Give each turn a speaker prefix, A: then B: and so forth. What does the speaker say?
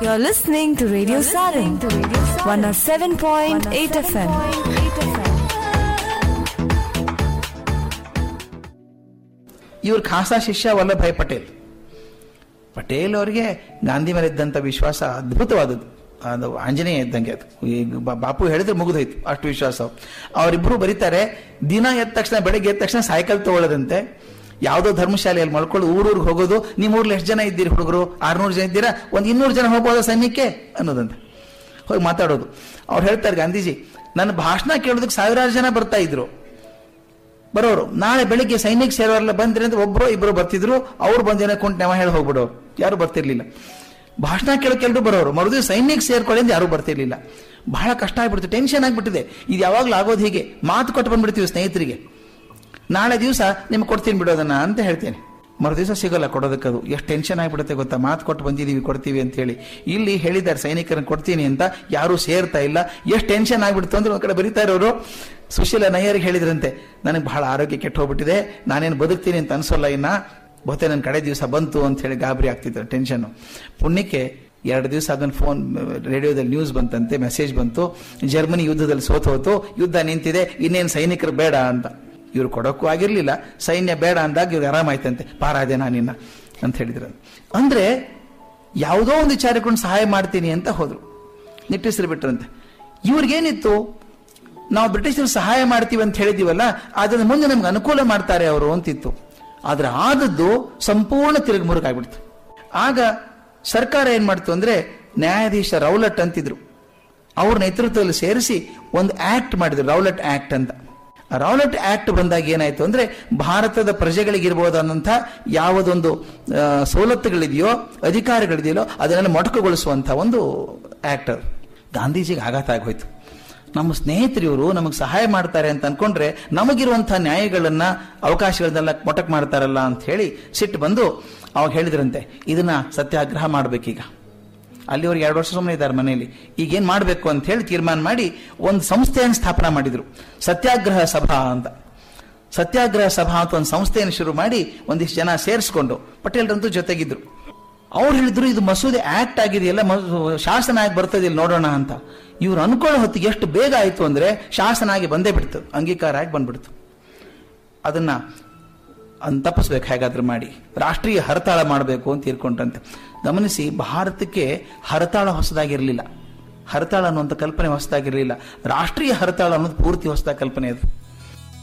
A: You're listening to Radio Sarin, 107.8 FM.
B: ಇವ್ರ ಖಾಸಾ ಶಿಷ್ಯ ವಲ್ಲಭಾಯ್ ಪಟೇಲ್ ಪಟೇಲ್ ಅವರಿಗೆ ಗಾಂಧಿ ಮೇಲೆ ಇದ್ದಂಥ ವಿಶ್ವಾಸ ಅದ್ಭುತವಾದದ್ದು ಅದು ಆಂಜನೇಯ ಇದ್ದಂಗೆ ಅದು ಈಗ ಬಾ- ಬಾಪು ಹೇಳಿದ್ರೆ ಮುಗಿದೋಯ್ತು ಅಷ್ಟು ವಿಶ್ವಾಸ ಅವರಿಬ್ಬರು ಬರೀತಾರೆ ದಿನ ಎದ್ದ ತಕ್ಷಣ ಬೆಳಗ್ಗೆ ಎದ್ದ ತಕ್ಷಣ ಸೈಕಲ್ ತಗೊಳ್ಳೋದಂತೆ ಯಾವುದೋ ಧರ್ಮಶಾಲೆಯಲ್ಲಿ ಮಲ್ಕೊಂಡು ಊರೂರಿಗೆ ಹೋಗೋದು ನಿಮ್ಮ ಊರ್ಲಿ ಎಷ್ಟು ಜನ ಇದ್ದೀರಿ ಹುಡುಗರು ಆರ್ನೂರು ಜನ ಇದ್ದೀರಾ ಒಂದು ಇನ್ನೂರು ಜನ ಹೋಗ್ಬೋದಾ ಸೈನ್ಯಕ್ಕೆ ಅನ್ನೋದಂತೆ ಹೋಗಿ ಮಾತಾಡೋದು ಅವ್ರು ಹೇಳ್ತಾರೆ ಗಾಂಧೀಜಿ ನನ್ನ ಭಾಷಣ ಕೇಳೋದಕ್ಕೆ ಸಾವಿರಾರು ಜನ ಬರ್ತಾ ಇದ್ರು ಬರೋರು ನಾಳೆ ಬೆಳಿಗ್ಗೆ ಸೈನಿಕ ಸೇರೋರೆಲ್ಲ ಬಂದ್ರಿ ಅಂತ ಒಬ್ಬರು ಇಬ್ಬರು ಬರ್ತಿದ್ರು ಅವ್ರು ಬಂದೇನೋ ಕುಂಟ್ ನೆವ ಹೇಳಿ ಹೋಗ್ಬಿಡೋರು ಯಾರು ಬರ್ತಿರ್ಲಿಲ್ಲ ಭಾಷಣ ಕೇಳೋಕೆ ಎಲ್ರು ಬರೋರು ಮರುದಿನ ಸೈನ್ಯಕ್ಕೆ ಸೇರ್ಕೊಳ್ಳಿ ಅಂತ ಯಾರು ಬರ್ತಿರ್ಲಿಲ್ಲ ಬಹಳ ಕಷ್ಟ ಆಗ್ಬಿಡ್ತು ಟೆನ್ಷನ್ ಆಗ್ಬಿಟ್ಟಿದೆ ಇದು ಯಾವಾಗ್ಲೂ ಆಗೋದು ಹೀಗೆ ಮಾತು ಕೊಟ್ಟು ಬಂದ್ಬಿಡ್ತೀವಿ ಸ್ನೇಹಿತರಿಗೆ ನಾಳೆ ದಿವಸ ನಿಮ್ಗೆ ಕೊಡ್ತೀನಿ ಬಿಡೋದನ್ನ ಅಂತ ಹೇಳ್ತೇನೆ ಮರು ದಿವಸ ಸಿಗಲ್ಲ ಕೊಡೋದಕ್ಕದು ಎಷ್ಟು ಟೆನ್ಷನ್ ಆಗಿಬಿಡುತ್ತೆ ಗೊತ್ತಾ ಮಾತು ಕೊಟ್ಟು ಬಂದಿದ್ದೀವಿ ಕೊಡ್ತೀವಿ ಅಂತ ಹೇಳಿ ಇಲ್ಲಿ ಹೇಳಿದ್ದಾರೆ ಸೈನಿಕರನ್ನ ಕೊಡ್ತೀನಿ ಅಂತ ಯಾರೂ ಸೇರ್ತಾ ಇಲ್ಲ ಎಷ್ಟು ಟೆನ್ಷನ್ ಆಗ್ಬಿಡ್ತು ಅಂದ್ರೆ ಒಂದ್ ಕಡೆ ಬರೀತಾ ಇರೋರು ಸುಶೀಲ ನಯ್ಯರಿಗೆ ಹೇಳಿದ್ರಂತೆ ನನಗೆ ಬಹಳ ಆರೋಗ್ಯ ಕೆಟ್ಟು ಹೋಗ್ಬಿಟ್ಟಿದೆ ನಾನೇನು ಬದುಕ್ತೀನಿ ಅಂತ ಅನ್ಸೋಲ್ಲ ಇನ್ನ ಬಹುತೇ ನನ್ನ ಕಡೆ ದಿವಸ ಬಂತು ಅಂತ ಹೇಳಿ ಗಾಬರಿ ಆಗ್ತಿದ್ರು ಟೆನ್ಷನ್ ಪುಣ್ಯಕ್ಕೆ ಎರಡು ದಿವಸ ಅದನ್ನ ಫೋನ್ ರೇಡಿಯೋದಲ್ಲಿ ನ್ಯೂಸ್ ಬಂತಂತೆ ಮೆಸೇಜ್ ಬಂತು ಜರ್ಮನಿ ಯುದ್ಧದಲ್ಲಿ ಸೋತು ಹೋತು ಯುದ್ಧ ನಿಂತಿದೆ ಇನ್ನೇನು ಸೈನಿಕರು ಬೇಡ ಅಂತ ಇವ್ರು ಕೊಡೋಕ್ಕೂ ಆಗಿರ್ಲಿಲ್ಲ ಸೈನ್ಯ ಬೇಡ ಅಂದಾಗ ಇವ್ರಿಗೆ ಆರಾಮಾಯ್ತಂತೆ ಪಾರಾದೆ ನಾನಿನ್ನ ಅಂತ ಹೇಳಿದ್ರು ಅಂದ್ರೆ ಯಾವುದೋ ಒಂದು ವಿಚಾರಕೊಂಡು ಸಹಾಯ ಮಾಡ್ತೀನಿ ಅಂತ ಹೋದ್ರು ನಿಟ್ಟಿಸ್ರು ಬಿಟ್ರಂತೆ ಇವ್ರಿಗೇನಿತ್ತು ನಾವು ಬ್ರಿಟಿಷರು ಸಹಾಯ ಮಾಡ್ತೀವಿ ಅಂತ ಹೇಳಿದೀವಲ್ಲ ಅದನ್ನ ಮುಂದೆ ನಮ್ಗೆ ಅನುಕೂಲ ಮಾಡ್ತಾರೆ ಅವರು ಅಂತಿತ್ತು ಆದ್ರೆ ಆದದ್ದು ಸಂಪೂರ್ಣ ತಿರುಗಿ ಮುರುಗಾಗ್ಬಿಡ್ತು ಆಗ ಸರ್ಕಾರ ಏನ್ ಮಾಡ್ತು ಅಂದ್ರೆ ನ್ಯಾಯಾಧೀಶ ರೌಲಟ್ ಅಂತಿದ್ರು ಅವ್ರ ನೇತೃತ್ವದಲ್ಲಿ ಸೇರಿಸಿ ಒಂದು ಆಕ್ಟ್ ಮಾಡಿದ್ರು ರೌಲಟ್ ಆಕ್ಟ್ ಅಂತ ಆ ರೌಲಟ್ ಆಕ್ಟ್ ಬಂದಾಗ ಏನಾಯ್ತು ಅಂದ್ರೆ ಭಾರತದ ಪ್ರಜೆಗಳಿಗಿರ್ಬೋದಂತ ಯಾವುದೊಂದು ಆ, ಸವಲತ್ತುಗಳಿದೆಯೋ ಅಧಿಕಾರಗಳಿದೆಯೋ ಅದನ್ನೆಲ್ಲ ಮೊಟಕುಗೊಳಿಸುವಂತ ಒಂದು ಆಕ್ಟ್ ಅದು ಗಾಂಧೀಜಿಗೆ ಆಘಾತ ಆಗೋಯ್ತು ನಮ್ಮ ಸ್ನೇಹಿತರು ಇವರು ನಮಗೆ ಸಹಾಯ ಮಾಡ್ತಾರೆ ಅಂತ ಅನ್ಕೊಂಡ್ರೆ ನಮಗಿರುವಂತಹ ನ್ಯಾಯಗಳನ್ನ ಅವಕಾಶಗಳನ್ನೆಲ್ಲ ಮೊಟಕ್ ಮಾಡ್ತಾರಲ್ಲ ಅಂತ ಹೇಳಿ ಸಿಟ್ಟು ಬಂದು ಅವಾಗ ಹೇಳಿದ್ರಂತೆ ಇದನ್ನ ಸತ್ಯಾಗ್ರಹ ಮಾಡ್ಬೇಕೀಗ ಅಲ್ಲಿವರೆಗೆ ಎರಡು ವರ್ಷ ಸುಮ್ಮನೆ ಇದ್ದಾರೆ ಮನೆಯಲ್ಲಿ ಈಗ ಏನ್ ಮಾಡಬೇಕು ಅಂತ ಹೇಳಿ ತೀರ್ಮಾನ ಮಾಡಿ ಒಂದು ಸಂಸ್ಥೆಯನ್ನು ಸ್ಥಾಪನಾ ಮಾಡಿದ್ರು ಸತ್ಯಾಗ್ರಹ ಸಭಾ ಅಂತ ಸತ್ಯಾಗ್ರಹ ಸಭಾ ಅಂತ ಒಂದು ಸಂಸ್ಥೆಯನ್ನು ಶುರು ಮಾಡಿ ಒಂದಿಷ್ಟು ಜನ ಸೇರಿಸ್ಕೊಂಡು ಪಟೇಲ್ರಂತೂ ಜೊತೆಗಿದ್ರು ಅವ್ರು ಹೇಳಿದ್ರು ಇದು ಮಸೂದೆ ಆಕ್ಟ್ ಆಗಿದೆಯಲ್ಲ ಮಸೂ- ಶಾಸನ ಆಗಿ ಬರ್ತದೆ ಇಲ್ಲಿ ನೋಡೋಣ ಅಂತ ಇವ್ರು ಅನ್ಕೊಳ್ಳೋ ಹೊತ್ತಿಗೆ ಎಷ್ಟು ಬೇಗ ಆಯ್ತು ಅಂದ್ರೆ ಶಾಸನ ಆಗಿ ಬಂದೇ ಬಿಡ್ತು ಅಂಗೀಕಾರ ಆಗಿ ಬಂದ್ಬಿಡ್ತು ಅದನ್ನ ಅನ್ ತಪ್ಪಿಸ್ಬೇಕು ಹೇಗಾದ್ರೂ ಮಾಡಿ ರಾಷ್ಟ್ರೀಯ ಹರತಾಳ ಮಾಡಬೇಕು ಅಂತ ತೀರ್ಕೊಂಡ್ರಂತೆ ಗಮನಿಸಿ ಭಾರತಕ್ಕೆ ಹರತಾಳ ಹೊಸದಾಗಿರಲಿಲ್ಲ ಹರತಾಳ ಅನ್ನುವಂಥ ಕಲ್ಪನೆ ಹೊಸದಾಗಿರಲಿಲ್ಲ ರಾಷ್ಟ್ರೀಯ ಹರತಾಳ ಅನ್ನೋದು ಪೂರ್ತಿ ಹೊಸದಾದ ಕಲ್ಪನೆ ಅದು